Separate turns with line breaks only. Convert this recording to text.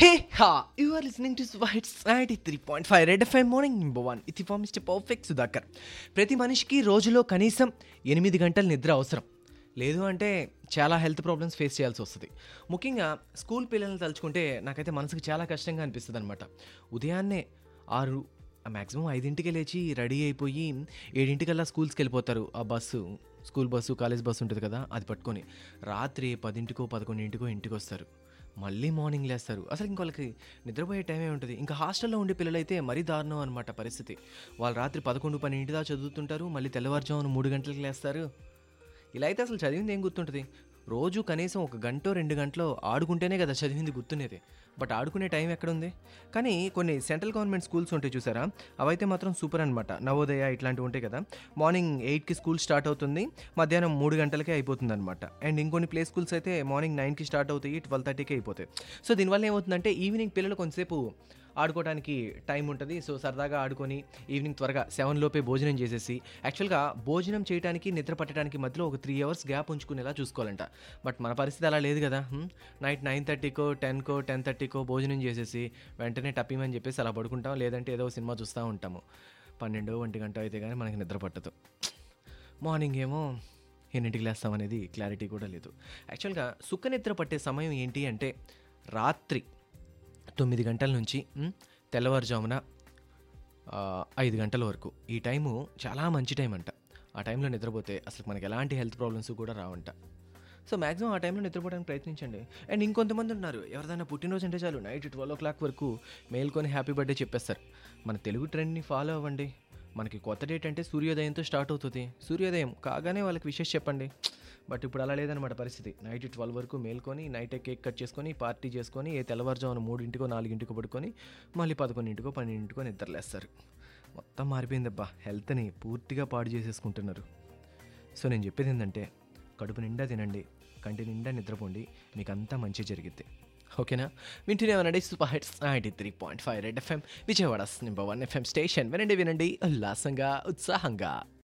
Hey ha! You are listening to Whites 93.5 Red FM Morning Number 1 ఇది for mister perfect Sudhakar ప్రతి మనిషికి రోజులో కనీసం ఎనిమిది గంటల నిద్ర అవసరం లేదు అంటే చాలా హెల్త్ ప్రాబ్లమ్స్ ఫేస్ చేయాల్సి వస్తుంది ముఖ్యంగా స్కూల్ పిల్లల్ని తలుచుకుంటే నాకైతే మనసుకు చాలా కష్టంగా అనిపిస్తుంది అనమాట ఉదయాన్నే ఆరు మ్యాక్సిమం ఐదింటికి లేచి రెడీ అయిపోయి ఏడింటికల్లా స్కూల్స్కి వెళ్ళిపోతారు ఆ bus school bus college bus ఉంటుంది కదా అది పట్టుకొని రాత్రి పదింటికో పదకొండింటికో ఇంటికి వస్తారు మళ్ళీ మార్నింగ్ లేస్తారు అసలు ఇంక వాళ్ళకి నిద్రపోయే టైమే ఉంటుంది ఇంకా హాస్టల్లో ఉండే పిల్లలైతే మరీ దారుణం అనమాట పరిస్థితి వాళ్ళు రాత్రి పదకొండు పన్నెండు దాకా చదువుతుంటారు మళ్ళీ తెల్లవారుజామున మూడు గంటలకు లేస్తారు ఇలా అయితే అసలు చదివింది ఏం గుర్తుంటుంది రోజు కనీసం ఒక గంట రెండు గంటలో ఆడుకుంటేనే కదా చదివింది గుర్తుండేది బట్ ఆడుకునే టైం ఎక్కడుంది కానీ కొన్ని సెంట్రల్ గవర్నమెంట్ స్కూల్స్ ఉంటాయి చూసారా అవైతే మాత్రం సూపర్ అనమాట నవోదయ ఇట్లాంటివి ఉంటాయి కదా మార్నింగ్ ఎయిట్కి స్కూల్ స్టార్ట్ అవుతుంది మధ్యాహ్నం మూడు గంటలకే అయిపోతుంది అనమాట అండ్ ఇంకొన్ని ప్లే స్కూల్స్ అయితే మార్నింగ్ నైన్కి స్టార్ట్ అవుతాయి ట్వెల్వ్ థర్టీకి అయిపోతాయి సో దీనివల్ల ఏమవుతుందంటే ఈవినింగ్ పిల్లలు కొంతసేపు ఆడుకోవడానికి టైం ఉంటుంది సో సరదాగా ఆడుకొని ఈవినింగ్ త్వరగా సెవెన్ లోపే భోజనం చేసేసి యాక్చువల్గా భోజనం చేయడానికి నిద్ర పట్టడానికి మధ్యలో ఒక త్రీ అవర్స్ గ్యాప్ ఉంచుకునేలా చూసుకోవాలంట బట్ మన పరిస్థితి అలా లేదు కదా హ్మ్? నైట్ నైన్ థర్టీకో టెన్కో టెన్ థర్టీకో భోజనం చేసేసి వెంటనే టప్పిమని చెప్పేసి అలా పడుకుంటాం లేదంటే ఏదో ఒక సినిమా చూస్తూ ఉంటాము పన్నెండు ఒంటి గంట అయితే కానీ మనకి నిద్ర పట్టదు మార్నింగ్ ఏమో ఎన్నింటికి లేస్తాం అనేది క్లారిటీ కూడా లేదు యాక్చువల్గా సుఖ నిద్ర పట్టే సమయం ఏంటి అంటే రాత్రి తొమ్మిది గంటల నుంచి మ్, తెల్లవారుజామున ఆ, ఐదు గంటల వరకు ఈ టైము చాలా మంచి టైం అంట ఆ టైంలో నిద్రపోతే అసలు మనకి ఎలాంటి హెల్త్ ప్రాబ్లమ్స్ కూడా రావంట సో మ్యాక్సిమం ఆ టైంలో నిద్రపోవడానికి ప్రయత్నించండి అండ్ ఇంకొంతమంది ఉన్నారు ఎవరిదైనా పుట్టినరోజు అంటే చాలు నైట్ ట్వెల్వ్ ఓ క్లాక్ వరకు మేల్కొని హ్యాపీ బర్త్డే చెప్పేస్తారు మన తెలుగు ట్రెండ్ని ఫాలో అవ్వండి మనకి కొత్త డేట్ అంటే సూర్యోదయంతో స్టార్ట్ అవుతుంది సూర్యోదయం కాగానే వాళ్ళకి విషెస్ చెప్పండి బట్ ఇప్పుడు అలా లేదనమాట పరిస్థితి నైట్ ట్వెల్వ్ వరకు మేల్కొని నైట్ కేక్ కట్ చేసుకొని పార్టీ చేసుకొని ఏ తెల్లవారుజామున మూడింటికో నాలుగింటికో పడుకొని మళ్ళీ పదకొండింటికో పన్నెండింటికో నిద్రలేస్తారు మొత్తం మారిపోయిందబ్బా హెల్త్ని పూర్తిగా పాడు చేసేసుకుంటున్నారు సో నేను చెప్పేది ఏంటంటే కడుపు నిండా తినండి కంటి నిండా నిద్రపోండి మీకు అంతా మంచి జరిగిద్ది ఓకేనా వింటూనే వినండి super hits ninety three point five red FM Vijayawada number one FM station వినండి వినండి ఉల్లాసంగా ఉత్సాహంగా